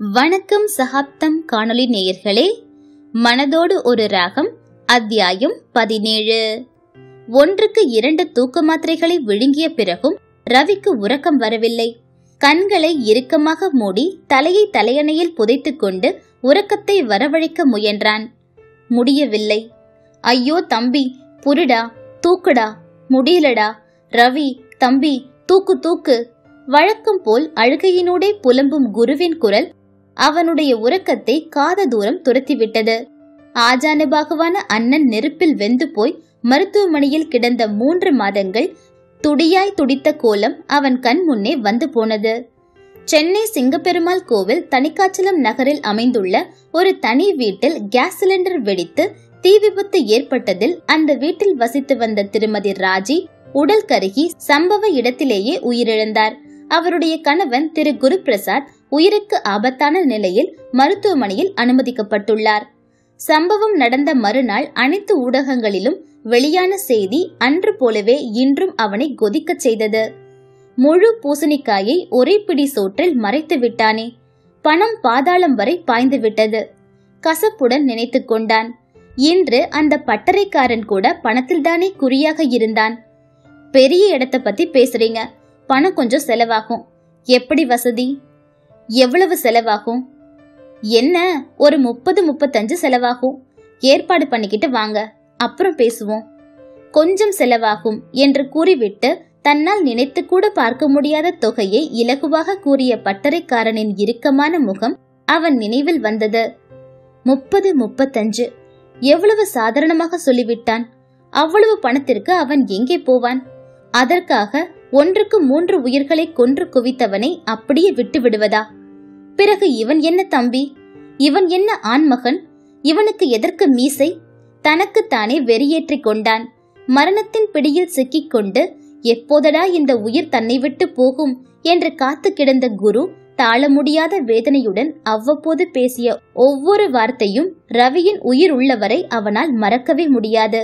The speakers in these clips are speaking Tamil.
வணக்கம் சகாப்தம் காணொளி நேயர்களே மனதோடு ஒரு ராகம் அத்தியாயம் பதினேழு ஒன்றுக்கு இரண்டு தூக்க மாத்திரைகளை விழுங்கிய பிறகும் ரவிக்கு உறக்கம் வரவில்லை கண்களை இறுக்கமாக மூடி தலையை தலையணையில் புதைத்துக் கொண்டு உறக்கத்தை வரவழைக்க முயன்றான் முடியவில்லை ஐயோ தம்பி புருடா தூக்குடா முடியலடா ரவி தம்பி தூக்கு தூக்கு வழக்கம் போல் அழுகையினூடே புலம்பும் குருவின் குரல் அவனுடைய உறக்கத்தை காத தூரம் துரத்திவிட்டது ஆஜானுபாகுவான அண்ணன் நெருப்பில் வெந்து போய் மருத்துவமனையில் கிடந்த மூன்று மாதங்கள் துடியாய் துடித்த கோலம் அவன் கண் முன்னே வந்து போனது சென்னை சிங்கப்பெருமாள் கோவில் தனிக்காச்சலம் நகரில் அமைந்துள்ள ஒரு தனி வீட்டில் கேஸ் சிலிண்டர் வெடித்து தீ விபத்து ஏற்பட்டதில் அந்த வீட்டில் வசித்து வந்த திருமதி ராஜி உடல் கருகி சம்பவ இடத்திலேயே உயிரிழந்தார் அவருடைய கணவன் திரு குருபிரசாத் உயிருக்கு ஆபத்தான நிலையில் மருத்துவமனையில் அனுமதிக்கப்பட்டுள்ளார் சம்பவம் நடந்த மறுநாள் அனைத்து ஊடகங்களிலும் வெளியான செய்தி அன்று போலவே இன்றும் அவனை கொதிக்கச் செய்தது முழு பூசணிக்காயை ஒரே பிடி சோற்றில் மறைத்து விட்டானே பணம் பாதாளம் வரை பாய்ந்து விட்டது கசப்புடன் நினைத்து கொண்டான் இன்று அந்த பட்டறைக்காரன் கூட பணத்தில்தானே குறியாக இருந்தான் பெரிய இடத்த பத்தி பேசுறீங்க பணம் கொஞ்சம் செலவாகும் எப்படி வசதி எவ்வளவு செலவாகும் என்ன ஒரு முப்பது முப்பத்தஞ்சு செலவாகும் ஏற்பாடு பண்ணிக்கிட்டு வாங்க அப்புறம் பேசுவோம் கொஞ்சம் செலவாகும் என்று கூறிவிட்டு தன்னால் நினைத்து கூட பார்க்க முடியாத தொகையை இலகுவாக கூறிய பட்டறைக்காரனின் இறுக்கமான முகம் அவன் நினைவில் வந்தது முப்பது முப்பத்தஞ்சு எவ்வளவு சாதாரணமாக சொல்லிவிட்டான் அவ்வளவு பணத்திற்கு அவன் எங்கே போவான் அதற்காக ஒன்றுக்கு மூன்று உயிர்களை கொன்று குவித்தவனை அப்படியே விட்டு விடுவதா பிறகு இவன் என்ன தம்பி இவன் என்ன ஆண்மகன் இவனுக்கு எதற்கு மீசை தனக்குத்தானே வெறியேற்றிக் கொண்டான் மரணத்தின் பிடியில் சிக்கிக்கொண்டு எப்போதடா இந்த உயிர் தன்னை விட்டு போகும் என்று காத்து கிடந்த குரு தாழ முடியாத வேதனையுடன் அவ்வப்போது பேசிய ஒவ்வொரு வார்த்தையும் ரவியின் உயிர் உள்ளவரை அவனால் மறக்கவே முடியாது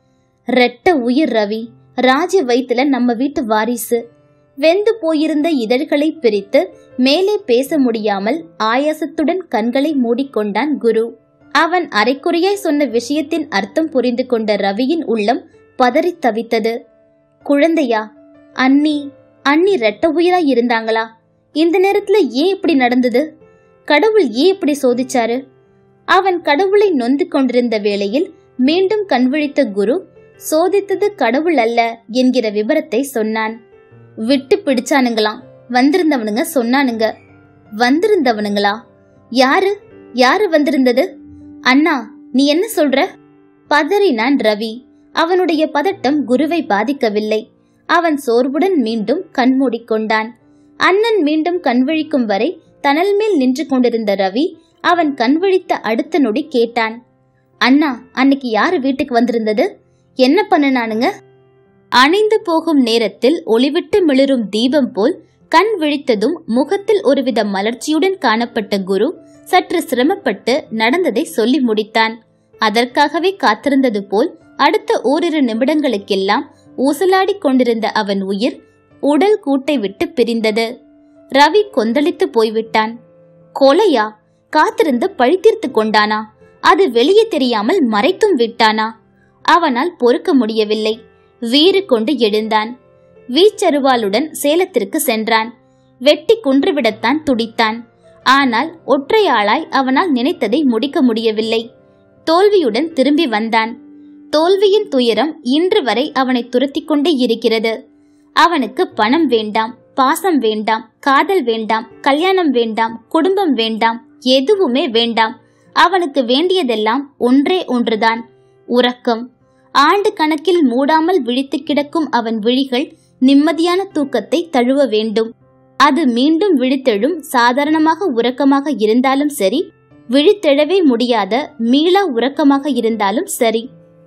ரெட்ட உயிர் ரவி ராஜ வயித்துல நம்ம வீட்டு வாரிசு வெந்து போயிருந்த இதழ்களை பிரித்து மேலே பேச முடியாமல் ஆயாசத்துடன் கண்களை மூடிக்கொண்டான் குரு அவன் அரைக்குறையாய் சொன்ன விஷயத்தின் அர்த்தம் புரிந்து கொண்ட ரவியின் உள்ளம் பதறித் தவித்தது குழந்தையா அண்ணி அண்ணி ரெட்ட உயிராய் இருந்தாங்களா இந்த நேரத்துல ஏன் இப்படி நடந்தது கடவுள் ஏன் இப்படி சோதிச்சாரு அவன் கடவுளை நொந்து கொண்டிருந்த வேளையில் மீண்டும் கண்விழித்த குரு சோதித்தது கடவுள் அல்ல என்கிற விபரத்தை சொன்னான் விட்டு பிடிச்சானுங்களாம் வந்திருந்தவனுங்க சொன்னானுங்க வந்திருந்தவனுங்களா யாரு யாரு வந்திருந்தது அண்ணா நீ என்ன சொல்ற பதறினான் ரவி அவனுடைய பதட்டம் குருவை பாதிக்கவில்லை அவன் சோர்வுடன் மீண்டும் கண் மூடிக்கொண்டான் அண்ணன் மீண்டும் கண்விழிக்கும் வரை தனல் மேல் நின்று கொண்டிருந்த ரவி அவன் கண்விழித்த அடுத்த நொடி கேட்டான் அண்ணா அன்னைக்கு யாரு வீட்டுக்கு வந்திருந்தது என்ன பண்ணுனானுங்க அணைந்து போகும் நேரத்தில் ஒளிவிட்டு மிளிரும் தீபம் போல் கண் விழித்ததும் முகத்தில் ஒருவித மலர்ச்சியுடன் காணப்பட்ட குரு சற்று சிரமப்பட்டு நடந்ததை சொல்லி முடித்தான் அதற்காகவே காத்திருந்தது போல் அடுத்த ஓரிரு நிமிடங்களுக்கெல்லாம் ஊசலாடிக் கொண்டிருந்த அவன் உயிர் உடல் கூட்டை விட்டு பிரிந்தது ரவி கொந்தளித்து போய்விட்டான் கொலையா காத்திருந்து பழித்தீர்த்து கொண்டானா அது வெளியே தெரியாமல் மறைத்தும் விட்டானா அவனால் பொறுக்க முடியவில்லை வீறு கொண்டு எழுந்தான் வீச்சருவாளுடன் சேலத்திற்கு சென்றான் வெட்டி குன்றுவிடத்தான் துடித்தான் ஆனால் ஒற்றையாளாய் அவனால் நினைத்ததை முடிக்க முடியவில்லை தோல்வியுடன் திரும்பி வந்தான் தோல்வியின் துயரம் இன்று வரை அவனை துரத்தி கொண்டே இருக்கிறது அவனுக்கு பணம் வேண்டாம் பாசம் வேண்டாம் காதல் வேண்டாம் கல்யாணம் வேண்டாம் குடும்பம் வேண்டாம் எதுவுமே வேண்டாம் அவனுக்கு வேண்டியதெல்லாம் ஒன்றே ஒன்றுதான் உறக்கம் ஆண்டு கணக்கில் மூடாமல் விழித்து கிடக்கும் அவன் விழிகள் நிம்மதியான தூக்கத்தை தழுவ வேண்டும் அது மீண்டும் விழித்தெழும் சாதாரணமாக உறக்கமாக இருந்தாலும் சரி விழித்தெழவே முடியாத மீளா உறக்கமாக இருந்தாலும் சரி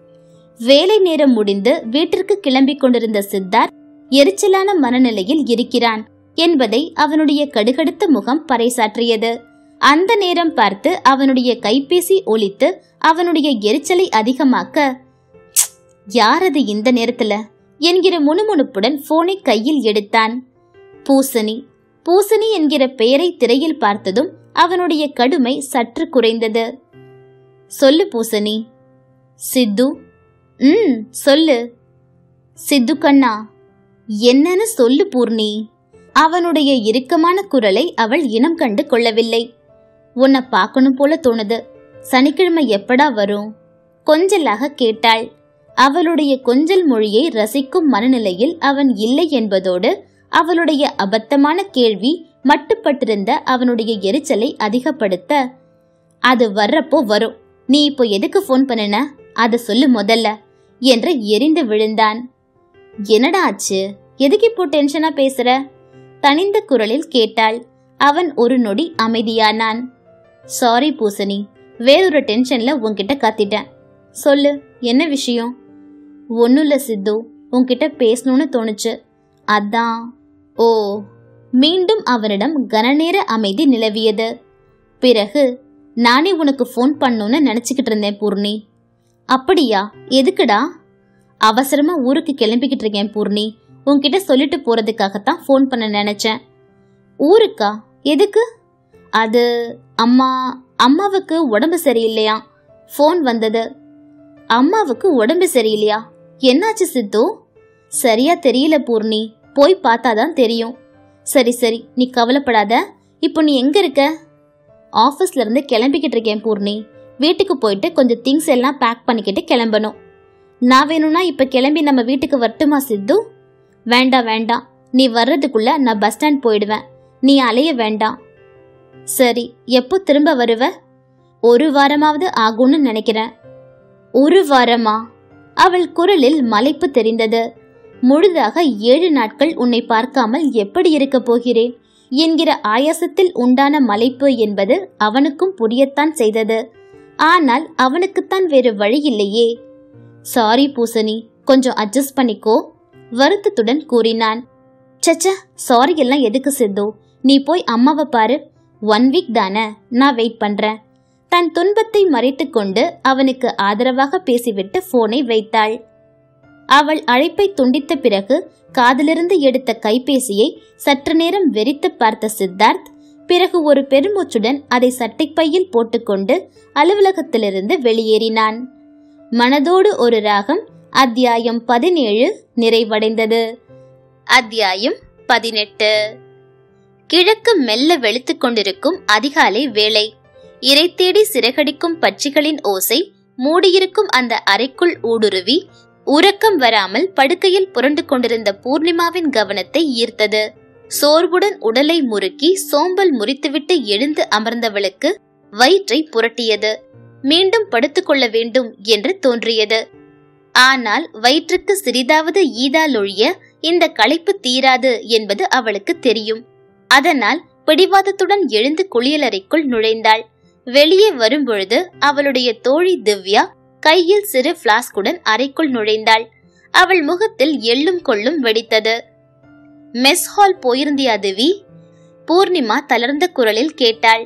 வேலை நேரம் முடிந்து வீட்டிற்கு கிளம்பிக் கொண்டிருந்த சித்தார்த் எரிச்சலான மனநிலையில் இருக்கிறான் என்பதை அவனுடைய கடுகடுத்த முகம் பறைசாற்றியது அந்த நேரம் பார்த்து அவனுடைய கைபேசி ஒலித்து அவனுடைய எரிச்சலை அதிகமாக்க யார் அது இந்த நேரத்துல என்கிற முணுமுணுப்புடன் போனை கையில் எடுத்தான் பூசணி பூசணி என்கிற பெயரை திரையில் பார்த்ததும் அவனுடைய கடுமை சற்று குறைந்தது சொல்லு பூசணி சித்து ம் சொல்லு சித்து கண்ணா என்னன்னு சொல்லு பூர்ணி அவனுடைய இறுக்கமான குரலை அவள் இனம் கண்டு கொள்ளவில்லை உன்னை பார்க்கணும் போல தோணுது சனிக்கிழமை எப்படா வரும் கொஞ்சலாக கேட்டாள் அவளுடைய கொஞ்சல் மொழியை ரசிக்கும் மனநிலையில் அவன் இல்லை என்பதோடு அவளுடைய அபத்தமான கேள்வி மட்டுப்பட்டிருந்த அவனுடைய எரிச்சலை அதிகப்படுத்த அது வர்றப்போ வரும் நீ இப்போ எதுக்கு ஃபோன் பண்ணுன அதை சொல்லு முதல்ல என்று எரிந்து விழுந்தான் என்னடா ஆச்சு எதுக்கு இப்போ டென்ஷனா பேசுற தனிந்த குரலில் கேட்டாள் அவன் ஒரு நொடி அமைதியானான் சாரி பூசணி வேறொரு டென்ஷன்ல உன்கிட்ட கத்திட்டேன் சொல்லு என்ன விஷயம் ஒன்றும் இல்லை சித்து உன்கிட்ட பேசணும்னு தோணுச்சு அதான் ஓ மீண்டும் அவனிடம் கனநேர அமைதி நிலவியது பிறகு நானே உனக்கு ஃபோன் பண்ணணும்னு நினச்சிக்கிட்டு இருந்தேன் பூர்ணி அப்படியா எதுக்குடா அவசரமா ஊருக்கு கிளம்பிக்கிட்டு இருக்கேன் பூர்ணி உன்கிட்ட சொல்லிட்டு போறதுக்காகத்தான் ஃபோன் பண்ண நினைச்சேன் ஊருக்கா எதுக்கு அது அம்மா அம்மாவுக்கு உடம்பு சரியில்லையா ஃபோன் வந்தது அம்மாவுக்கு உடம்பு சரியில்லையா என்னாச்சு சித்து சரியா தெரியல பூர்ணி போய் பார்த்தாதான் தெரியும் சரி சரி நீ கவலைப்படாத இப்போ நீ எங்க இருக்க ஆஃபீஸ்ல இருந்து கிளம்பிக்கிட்டு இருக்கேன் பூர்ணி வீட்டுக்கு போயிட்டு கொஞ்சம் திங்ஸ் எல்லாம் பேக் பண்ணிக்கிட்டு கிளம்பணும் நான் வேணும்னா இப்போ கிளம்பி நம்ம வீட்டுக்கு வரட்டுமா சித்து வேண்டாம் வேண்டாம் நீ வர்றதுக்குள்ள நான் பஸ் ஸ்டாண்ட் போயிடுவேன் நீ அலைய வேண்டாம் சரி எப்போ திரும்ப வருவ ஒரு வாரமாவது ஆகும்னு நினைக்கிறேன் ஒரு வாரமா அவள் குரலில் மலைப்பு தெரிந்தது முழுதாக ஏழு நாட்கள் உன்னை பார்க்காமல் எப்படி இருக்கப் போகிறேன் என்கிற ஆயாசத்தில் உண்டான மலைப்பு என்பது அவனுக்கும் புரியத்தான் செய்தது ஆனால் அவனுக்குத்தான் வேறு வழி இல்லையே சாரி பூசணி கொஞ்சம் அட்ஜஸ்ட் பண்ணிக்கோ வருத்தத்துடன் கூறினான் சச்ச சாரி எல்லாம் எதுக்கு சித்து நீ போய் அம்மாவை பாரு ஒன் வீக் தானே நான் வெயிட் பண்றேன் தன் துன்பத்தை மறைத்துக் கொண்டு அவனுக்கு ஆதரவாக பேசிவிட்டு போனை வைத்தாள் அவள் அழைப்பை துண்டித்த பிறகு காதிலிருந்து எடுத்த கைபேசியை சற்று நேரம் வெறித்து பார்த்த சித்தார்த் பிறகு ஒரு பெருமூச்சுடன் அதை சட்டைப்பையில் போட்டுக்கொண்டு அலுவலகத்திலிருந்து வெளியேறினான் மனதோடு ஒரு ராகம் அத்தியாயம் பதினேழு நிறைவடைந்தது அத்தியாயம் பதினெட்டு கிழக்கு மெல்ல வெளுத்துக் கொண்டிருக்கும் அதிகாலை வேளை இறை தேடி சிறகடிக்கும் பட்சிகளின் ஓசை மூடியிருக்கும் அந்த அறைக்குள் ஊடுருவி உறக்கம் வராமல் படுக்கையில் புரண்டு கொண்டிருந்த பூர்ணிமாவின் கவனத்தை ஈர்த்தது சோர்வுடன் உடலை முறுக்கி சோம்பல் முறித்துவிட்டு எழுந்து அமர்ந்தவளுக்கு வயிற்றை புரட்டியது மீண்டும் படுத்துக்கொள்ள வேண்டும் என்று தோன்றியது ஆனால் வயிற்றுக்கு சிறிதாவது ஈதாலொழிய இந்த களைப்பு தீராது என்பது அவளுக்கு தெரியும் அதனால் பிடிவாதத்துடன் எழுந்து குளியலறைக்குள் நுழைந்தாள் வெளியே வரும்பொழுது அவளுடைய தோழி திவ்யா கையில் சிறு பிளாஸ்குடன் அறைக்குள் நுழைந்தாள் அவள் முகத்தில் எள்ளும் கொள்ளும் வெடித்தது மெஸ் ஹால் போயிருந்தியா திவி பூர்ணிமா தளர்ந்த குரலில் கேட்டாள்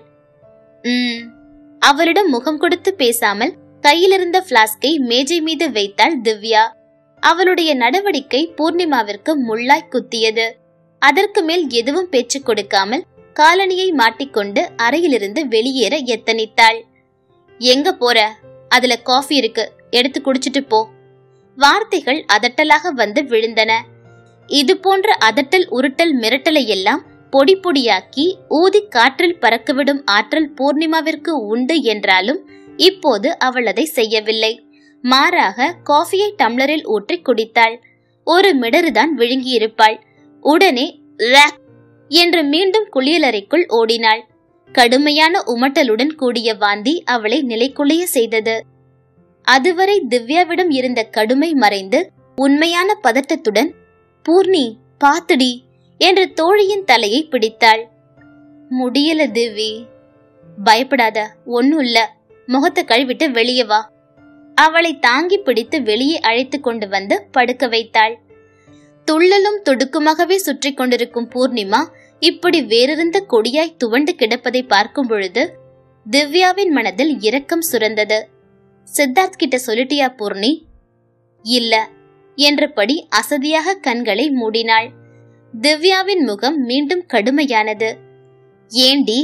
ம் அவளிடம் முகம் கொடுத்து பேசாமல் கையிலிருந்த பிளாஸ்கை மேஜை மீது வைத்தாள் திவ்யா அவளுடைய நடவடிக்கை பூர்ணிமாவிற்கு முள்ளாய் குத்தியது அதற்கு மேல் எதுவும் பேச்சு கொடுக்காமல் காலணியை மாட்டிக்கொண்டு அறையிலிருந்து வெளியேற எத்தனித்தாள் எங்க போற அதுல காஃபி இருக்கு எடுத்து குடிச்சிட்டு போ வார்த்தைகள் அதட்டலாக வந்து விழுந்தன இது போன்ற அதட்டல் உருட்டல் மிரட்டலை எல்லாம் பொடி பொடியாக்கி ஊதி காற்றில் பறக்கவிடும் ஆற்றல் பூர்ணிமாவிற்கு உண்டு என்றாலும் இப்போது அவள் அதை செய்யவில்லை மாறாக காஃபியை டம்ளரில் ஊற்றி குடித்தாள் ஒரு மிடறுதான் விழுங்கியிருப்பாள் உடனே "லாக்" என்று மீண்டும் குளியலறைக்குள் ஓடினாள் கடுமையான உமட்டலுடன் கூடிய வாந்தி அவளை நிலைக்குலைய செய்தது அதுவரை திவ்யாவிடம் இருந்த கடுமை மறைந்து உண்மையான பதட்டத்துடன் பூர்ணி பாத்துடி என்று தோழியின் தலையை பிடித்தாள் முடியல திவ்வி பயப்படாத ஒன்னும் இல்ல முகத்தை கழுவிட்டு வெளியே வா அவளை தாங்கி பிடித்து வெளியே அழைத்து கொண்டு வந்து படுக்க வைத்தாள் துள்ளலும் துடுக்குமாகவே சுற்றி கொண்டிருக்கும் பூர்ணிமா இப்படி வேறிருந்த கொடியாய் துவண்டு கிடப்பதை பார்க்கும் பொழுது திவ்யாவின் மனதில் இரக்கம் சுரந்தது சித்தார்த் கிட்ட சொல்லிட்டியா பூர்ணி இல்ல என்றபடி அசதியாக கண்களை மூடினாள் திவ்யாவின் முகம் மீண்டும் கடுமையானது ஏண்டி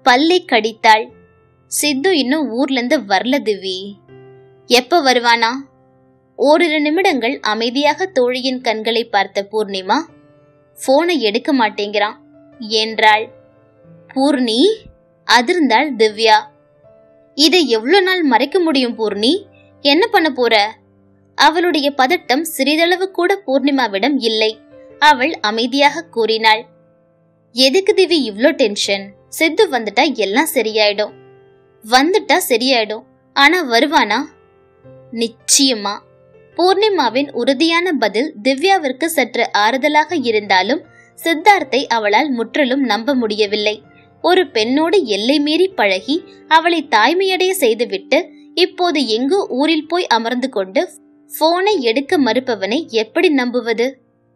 பல்லை கடித்தாள் சித்து இன்னும் ஊர்ல இருந்து வரல திவ்வி எப்ப வருவானா ஓரிரு நிமிடங்கள் அமைதியாக தோழியின் கண்களை பார்த்த பூர்ணிமா போனை எடுக்க மாட்டேங்கிறான் என்றாள் பூர்ணி அதிர்ந்தாள் திவ்யா இதை எவ்வளவு நாள் மறைக்க முடியும் பூர்ணி என்ன பண்ண போற அவளுடைய பதட்டம் சிறிதளவு கூட பூர்ணிமாவிடம் இல்லை அவள் அமைதியாக கூறினாள் எதுக்கு திவி இவ்ளோ டென்ஷன் சித்து வந்துட்டா எல்லாம் சரியாயிடும் வந்துட்டா சரியாயிடும் ஆனா வருவானா நிச்சயமா பூர்ணிமாவின் உறுதியான பதில் திவ்யாவிற்கு சற்று ஆறுதலாக இருந்தாலும் சித்தார்த்தை அவளால் முற்றிலும் நம்ப முடியவில்லை ஒரு பெண்ணோடு எல்லை மீறி பழகி அவளை தாய்மையடைய செய்துவிட்டு இப்போது எங்கோ ஊரில் போய் அமர்ந்து கொண்டு போனை எடுக்க மறுப்பவனை எப்படி நம்புவது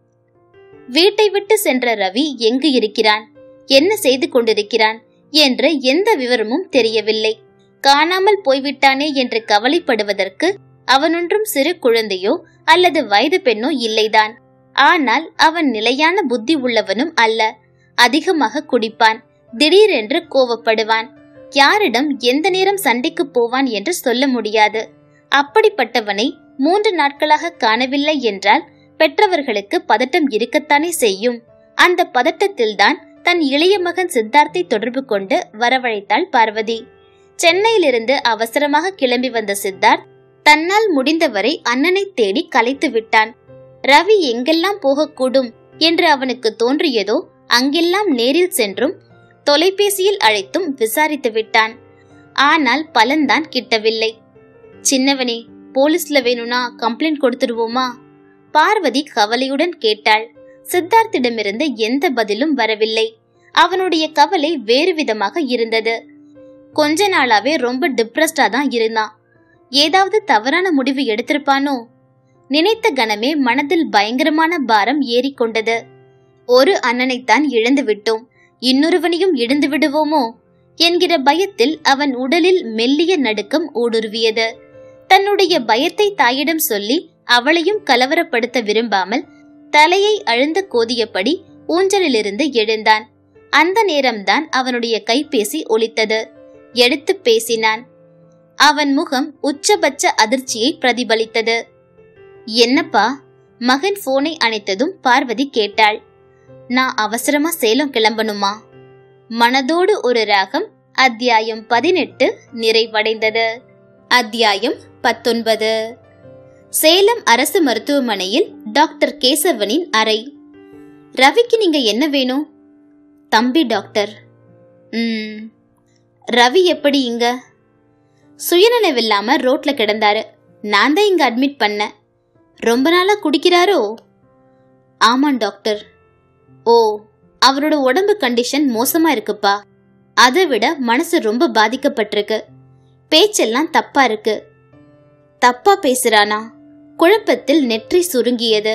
வீட்டை விட்டு சென்ற ரவி எங்கு இருக்கிறான் என்ன செய்து கொண்டிருக்கிறான் என்று எந்த விவரமும் தெரியவில்லை காணாமல் போய்விட்டானே என்று கவலைப்படுவதற்கு அவனொன்றும் சிறு குழந்தையோ அல்லது வயது பெண்ணோ இல்லைதான் ஆனால் அவன் நிலையான புத்தி உள்ளவனும் அல்ல அதிகமாக குடிப்பான் திடீரென்று கோவப்படுவான் யாரிடம் எந்த நேரம் சண்டைக்கு போவான் என்று சொல்ல முடியாது அப்படிப்பட்டவனை மூன்று நாட்களாக காணவில்லை என்றால் பெற்றவர்களுக்கு பதட்டம் இருக்கத்தானே செய்யும் அந்த பதட்டத்தில்தான் தன் இளைய மகன் சித்தார்த்தை தொடர்பு கொண்டு வரவழைத்தாள் பார்வதி சென்னையிலிருந்து அவசரமாக கிளம்பி வந்த சித்தார்த் தன்னால் முடிந்தவரை அண்ணனை தேடி கலைத்து விட்டான் ரவி எங்கெல்லாம் போகக்கூடும் என்று அவனுக்கு தோன்றியதோ அங்கெல்லாம் நேரில் சென்றும் தொலைபேசியில் அழைத்தும் விசாரித்து விட்டான் ஆனால் பலன்தான் கிட்டவில்லை சின்னவனே போலீஸ்ல வேணும்னா கம்ப்ளைண்ட் கொடுத்துடுவோமா பார்வதி கவலையுடன் கேட்டாள் சித்தார்த்திடமிருந்து எந்த பதிலும் வரவில்லை அவனுடைய கவலை வேறு விதமாக இருந்தது கொஞ்ச நாளாவே ரொம்ப டிப்ரெஸ்டா தான் இருந்தான் ஏதாவது தவறான முடிவு எடுத்திருப்பானோ நினைத்த கணமே மனதில் பயங்கரமான பாரம் ஏறிக்கொண்டது ஒரு அண்ணனைத்தான் இழந்து விட்டோம் இன்னொருவனையும் இழந்து விடுவோமோ என்கிற பயத்தில் அவன் உடலில் மெல்லிய நடுக்கம் ஊடுருவியது தன்னுடைய பயத்தை தாயிடம் சொல்லி அவளையும் கலவரப்படுத்த விரும்பாமல் தலையை அழுந்த கோதியபடி ஊஞ்சலிலிருந்து எழுந்தான் அந்த நேரம்தான் அவனுடைய கைபேசி ஒலித்தது எடுத்து பேசினான் அவன் முகம் உச்சபட்ச அதிர்ச்சியை பிரதிபலித்தது என்னப்பா மகன் போனை அணைத்ததும் பார்வதி கேட்டாள் நான் அவசரமா சேலம் கிளம்பணுமா மனதோடு ஒரு ராகம் அத்தியாயம் பதினெட்டு நிறைவடைந்தது அத்தியாயம் பத்தொன்பது சேலம் அரசு மருத்துவமனையில் டாக்டர் கேசவனின் அறை ரவிக்கு நீங்க என்ன வேணும் தம்பி டாக்டர் ம் ரவி எப்படி இங்க சுயநினைவில்லாம ரோட்ல கிடந்தாரு நான் தான் இங்க அட்மிட் பண்ணேன் ரொம்ப நாளா குடிக்கிறாரோ ஆமாம் டாக்டர் ஓ அவரோட உடம்பு கண்டிஷன் மோசமா இருக்குப்பா அதை விட மனசு ரொம்ப பாதிக்கப்பட்டிருக்கு பேச்செல்லாம் தப்பா இருக்கு தப்பா பேசுறானா குழப்பத்தில் நெற்றி சுருங்கியது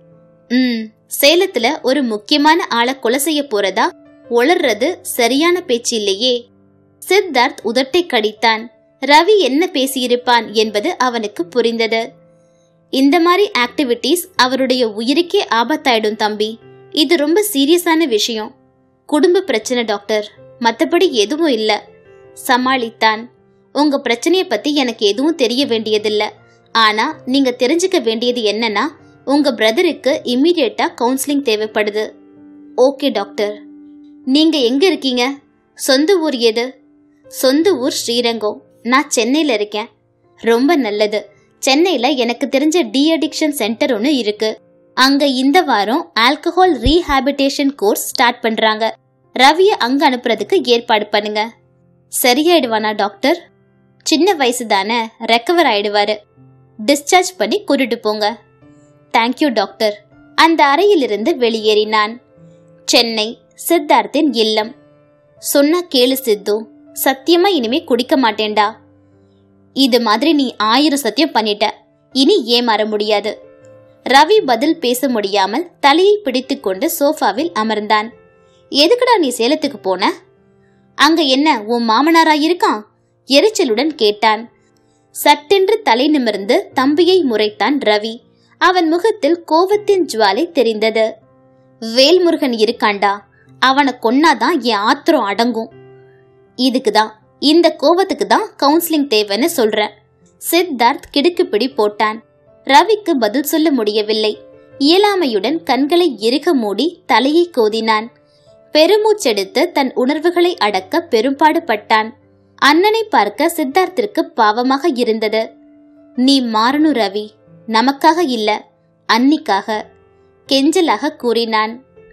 ம் சேலத்துல ஒரு முக்கியமான ஆளை கொலை செய்ய போறதா உளர்றது சரியான பேச்சு இல்லையே சித்தார்த் உதட்டை கடித்தான் ரவி என்ன பேசியிருப்பான் என்பது அவனுக்கு புரிந்தது இந்த மாதிரி ஆக்டிவிட்டீஸ் அவருடைய உயிருக்கே ஆபத்தாயிடும் தம்பி இது ரொம்ப சீரியஸான விஷயம் குடும்ப பிரச்சனை டாக்டர் மத்தபடி எதுவும் இல்ல சமாளித்தான் உங்க பிரச்சனைய பத்தி எனக்கு எதுவும் தெரிய வேண்டியதில்ல ஆனா நீங்க தெரிஞ்சுக்க வேண்டியது என்னன்னா உங்க பிரதருக்கு இம்மிடியட்டா கவுன்சிலிங் தேவைப்படுது ஓகே டாக்டர் நீங்க எங்க இருக்கீங்க சொந்த ஊர் எது சொந்த ஊர் ஸ்ரீரங்கம் நான் சென்னையில இருக்கேன் ரொம்ப நல்லது சென்னையில எனக்கு தெரிஞ்ச டி அடிக்ஷன் சென்டர் ஒன்று இருக்கு அங்க இந்த வாரம் ஆல்கஹால் ரீஹாபிடேஷன் கோர்ஸ் ஸ்டார்ட் பண்றாங்க ரவிய அங்க அனுப்புறதுக்கு ஏற்பாடு பண்ணுங்க சரியாயிடுவானா டாக்டர் சின்ன வயசு தானே ரெக்கவர் ஆயிடுவாரு டிஸ்சார்ஜ் பண்ணி கூட்டிட்டு போங்க தேங்க்யூ டாக்டர் அந்த அறையிலிருந்து வெளியேறினான் சென்னை சித்தார்த்தின் இல்லம் சொன்னா கேளு சித்து சத்தியமா இனிமே குடிக்க மாட்டேன்டா இது மாதிரி நீ ஆயிரம் சத்தியம் பண்ணிட்ட இனி ஏமாற முடியாது ரவி பதில் பேச முடியாமல் தலையை பிடித்துக்கொண்டு சோஃபாவில் அமர்ந்தான் எதுக்குடா நீ சேலத்துக்கு போன அங்க என்ன உன் மாமனாரா இருக்கான் எரிச்சலுடன் கேட்டான் சட்டென்று தலை நிமிர்ந்து தம்பியை முறைத்தான் ரவி அவன் முகத்தில் கோபத்தின் ஜுவாலை தெரிந்தது வேல்முருகன் இருக்காண்டா அவனை கொன்னாதான் என் ஆத்திரம் அடங்கும் இதுக்கு தான் இந்த கோபத்துக்கு தான் கவுன்சிலிங் தேவைன்னு சொல்றேன் சித்தார்த் கிடுக்குப்பிடி போட்டான் ரவிக்கு பதில் சொல்ல முடியவில்லை இயலாமையுடன் கண்களை இறுக மூடி தலையை கோதினான் பெருமூச்செடுத்து தன் உணர்வுகளை அடக்க பெரும்பாடு பட்டான் அண்ணனை பார்க்க சித்தார்த்திற்கு பாவமாக இருந்தது நீ மாறணும் ரவி நமக்காக இல்ல அன்னிக்காக கெஞ்சலாக கூறினான்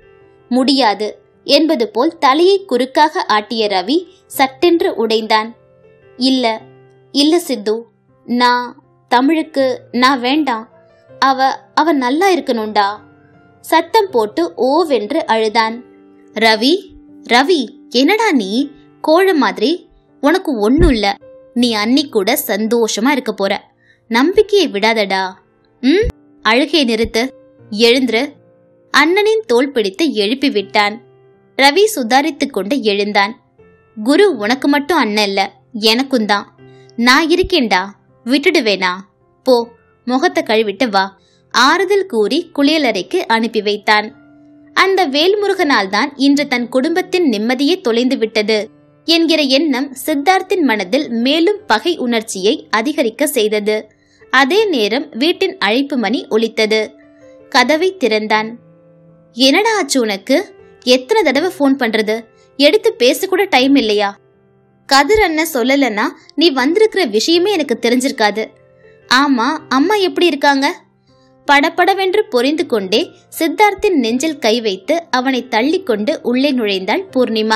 முடியாது என்பது போல் தலையை குறுக்காக ஆட்டிய ரவி சட்டென்று உடைந்தான் இல்ல இல்ல சித்து நான் தமிழுக்கு நான் வேண்டாம் அவ அவ நல்லா இருக்கணும்டா சத்தம் போட்டு ஓவென்று அழுதான் ரவி ரவி என்னடா நீ கோழ மாதிரி உனக்கு ஒண்ணும் இல்ல நீ அன்னி கூட சந்தோஷமா இருக்க போற நம்பிக்கையை விடாதடா ம் அழுகையை நிறுத்து எழுந்துரு அண்ணனின் தோள் பிடித்து எழுப்பி விட்டான் ரவி சுதாரித்துக் கொண்டு எழுந்தான் குரு உனக்கு மட்டும் அண்ணன் இல்ல எனக்கும் தான் நான் இருக்கேன்டா விட்டுடுவேனா போ முகத்தை கழுவிட்டு வா ஆறுதல் கூறி குளியலறைக்கு அனுப்பி வைத்தான் அந்த வேல்முருகனால் தான் இன்று தன் குடும்பத்தின் நிம்மதியே தொலைந்து விட்டது என்கிற எண்ணம் சித்தார்த்தின் மனதில் மேலும் பகை உணர்ச்சியை அதிகரிக்க செய்தது அதே நேரம் வீட்டின் அழைப்பு மணி ஒலித்தது கதவை திறந்தான் என்னடா ஆச்சு உனக்கு எத்தனை தடவை ஃபோன் பண்றது எடுத்து பேச கூட டைம் இல்லையா கதிர் அண்ணன் சொல்லலன்னா நீ வந்திருக்கிற விஷயமே எனக்கு தெரிஞ்சிருக்காது ஆமா அம்மா எப்படி இருக்காங்க படபடவென்று பொரிந்து கொண்டே சித்தார்த்தின் நெஞ்சில் கை வைத்து அவனை தள்ளிக்கொண்டு உள்ளே நுழைந்தாள் பூர்ணிமா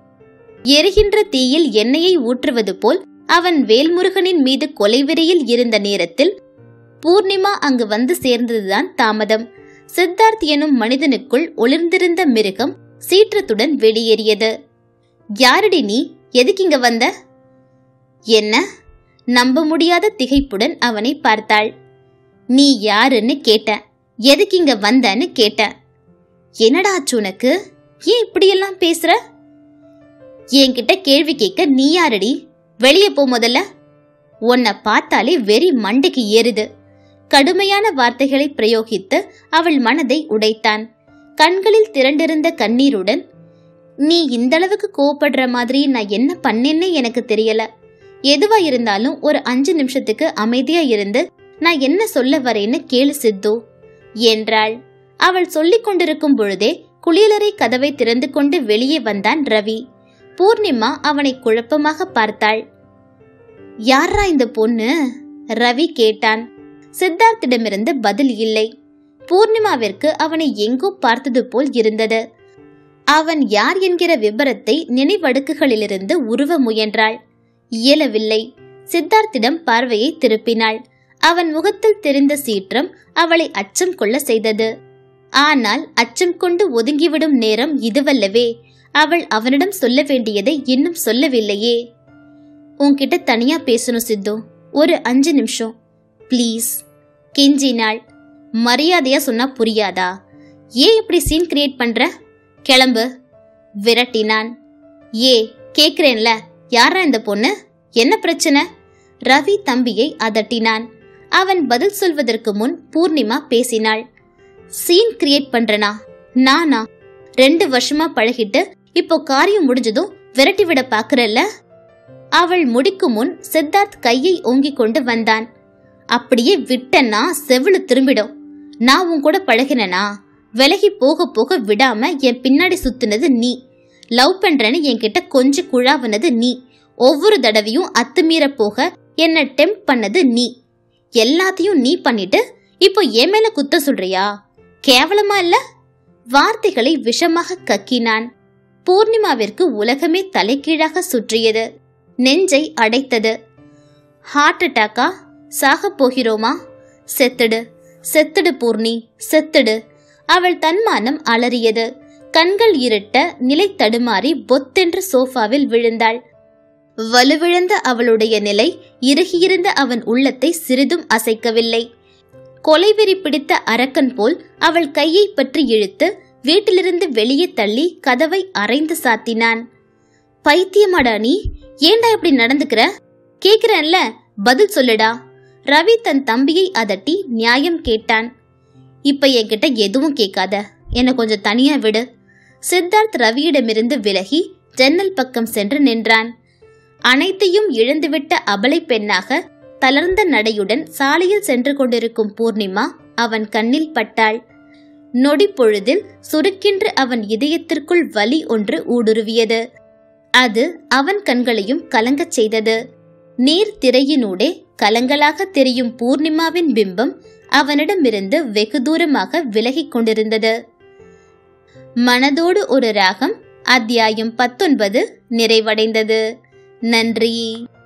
எரிகின்ற தீயில் எண்ணெயை ஊற்றுவது போல் அவன் வேல்முருகனின் மீது கொலைவெறியில் இருந்த நேரத்தில் பூர்ணிமா அங்கு வந்து சேர்ந்ததுதான் தாமதம் சித்தார்த் எனும் மனிதனுக்குள் ஒளிர்ந்திருந்த மிருகம் சீற்றத்துடன் வெளியேறியது யாரடி நீ எதுக்கு இங்க வந்த என்ன நம்ப முடியாத திகைப்புடன் அவனை பார்த்தாள் நீ யாருன்னு கேட்டேன் எதுக்கு இங்க வந்தன்னு கேட்டேன் என்னடா ஆச்சு உனக்கு ஏன் இப்படியெல்லாம் பேசுற என்கிட்ட கேள்வி கேட்க நீ யாரடி வெளியே போ முதல்ல உன்னை பார்த்தாலே வெறி மண்டைக்கு ஏறுது கடுமையான வார்த்தைகளை பிரயோகித்து அவள் மனதை உடைத்தான் கண்களில் திரண்டிருந்த கண்ணீருடன் நீ இந்த அளவுக்கு கோவப்படுற மாதிரி நான் என்ன பண்ணேன்னே எனக்கு தெரியல எதுவா இருந்தாலும் ஒரு அஞ்சு நிமிஷத்துக்கு அமைதியா இருந்து நான் என்ன சொல்ல வரேன்னு கேளு சித்து என்றாள் அவள் சொல்லிக் கொண்டிருக்கும் பொழுதே குளியலறை கதவை திறந்து கொண்டு வெளியே வந்தான் ரவி பூர்ணிமா அவனை குழப்பமாக பார்த்தாள் யாரா இந்த பொண்ணு ரவி கேட்டான் சித்தார்த்திடமிருந்து பதில் இல்லை பூர்ணிமாவிற்கு அவனை எங்கோ பார்த்தது போல் இருந்தது அவன் யார் என்கிற விபரத்தை நினைவடுக்குகளிலிருந்து உருவ முயன்றாள் இயலவில்லை சித்தார்த்திடம் பார்வையை திருப்பினாள் அவன் முகத்தில் தெரிந்த சீற்றம் அவளை அச்சம் கொள்ள செய்தது ஆனால் அச்சம் கொண்டு ஒதுங்கிவிடும் நேரம் இதுவல்லவே அவள் அவனிடம் சொல்ல வேண்டியதை இன்னும் சொல்லவில்லையே உன்கிட்ட தனியா பேசணும் சித்து ஒரு அஞ்சு நிமிஷம் ப்ளீஸ் கெஞ்சினாள் மரியாதையா சொன்னா புரியாதா ஏன் இப்படி சீன் கிரியேட் பண்ற கிளம்பு விரட்டினான் ஏ கேக்குறேன்ல யாரா இந்த பொண்ணு என்ன பிரச்சனை ரவி தம்பியை அதட்டினான் அவன் பதில் சொல்வதற்கு முன் பூர்ணிமா பேசினாள் சீன் கிரியேட் பண்றனா நானா ரெண்டு வருஷமா பழகிட்டு இப்போ காரியம் முடிஞ்சதும் விரட்டி விட பாக்குறல்ல அவள் முடிக்கும் முன் சித்தார்த் கையை ஓங்கிக் கொண்டு வந்தான் அப்படியே விட்டன்னா செவிழு திரும்பிடும் நான் உன் கூட பழகினனா விலகி போக போக விடாம என் பின்னாடி சுத்துனது நீ லவ் பண்றேன்னு என்கிட்ட கொஞ்சம் குழாவுனது நீ ஒவ்வொரு தடவையும் அத்துமீற போக என்ன டெம்ப் பண்ணது நீ எல்லாத்தையும் நீ பண்ணிட்டு இப்போ என் மேல குத்த சொல்றியா கேவலமா இல்ல வார்த்தைகளை விஷமாக கக்கினான் பூர்ணிமாவிற்கு உலகமே தலைகீழாக சுற்றியது நெஞ்சை அடைத்தது ஹார்ட் அட்டாக்கா சாகப் போகிறோமா செத்துடு செத்துடு பூர்ணி செத்துடு அவள் தன்மானம் அலறியது கண்கள் இருட்ட நிலை தடுமாறி பொத்தென்று சோஃபாவில் விழுந்தாள் வலுவிழந்த அவளுடைய நிலை இறுகியிருந்த அவன் உள்ளத்தை சிறிதும் அசைக்கவில்லை கொலைவெறி பிடித்த அரக்கன் போல் அவள் கையை பற்றி இழுத்து வீட்டிலிருந்து வெளியே தள்ளி கதவை அரைந்து சாத்தினான் பைத்தியமாடா நீ ஏன்டா இப்படி நடந்துக்கிற கேக்குறேன்ல பதில் சொல்லுடா ரவி தன் தம்பியை அதட்டி நியாயம் கேட்டான் இப்ப என்கிட்ட எதுவும் கேட்காத என்னை கொஞ்சம் தனியா விடு சித்தார்த் ரவியிடமிருந்து விலகி ஜன்னல் பக்கம் சென்று நின்றான் அனைத்தையும் இழந்துவிட்ட அபலை பெண்ணாக தளர்ந்த நடையுடன் சாலையில் சென்று கொண்டிருக்கும் பூர்ணிமா அவன் கண்ணில் பட்டாள் நொடி பொழுதில் சுருக்கென்று அவன் இதயத்திற்குள் வலி ஒன்று ஊடுருவியது அது அவன் கண்களையும் கலங்கச் செய்தது நீர் திரையினூடே கலங்களாக தெரியும் பூர்ணிமாவின் பிம்பம் அவனிடமிருந்து வெகு தூரமாக விலகிக் கொண்டிருந்தது மனதோடு ஒரு ராகம் அத்தியாயம் பத்தொன்பது நிறைவடைந்தது நன்றி